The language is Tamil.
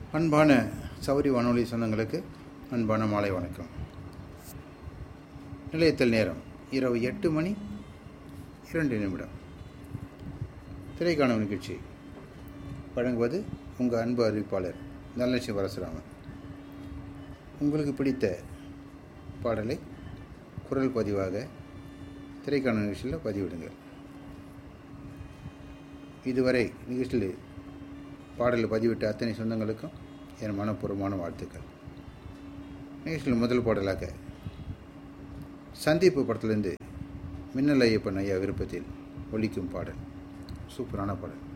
அன்பான சௌரி வானொலி சொந்தங்களுக்கு அன்பான மாலை வணக்கம் நிலையத்தில் நேரம் இரவு எட்டு மணி இரண்டு நிமிடம் திரைக்காணும் நிகழ்ச்சி வழங்குவது உங்கள் அன்பு அறிவிப்பாளர் தனலட்சுமி பரசுராமன் உங்களுக்கு பிடித்த பாடலை குரல் பதிவாக திரைக்காணும் நிகழ்ச்சியில் பதிவிடுங்கள் இதுவரை நிகழ்ச்சியில் பாடல் பதிவிட்ட அத்தனை சொந்தங்களுக்கும் என் மனப்பூர்வமான வாழ்த்துக்கள் நிகழ்ச்சியில் முதல் பாடலாக சந்திப்பு படத்திலிருந்து மின்னல் ஐயப்பன் ஐயா விருப்பத்தில் ஒலிக்கும் பாடல் சூப்பரான பாடல்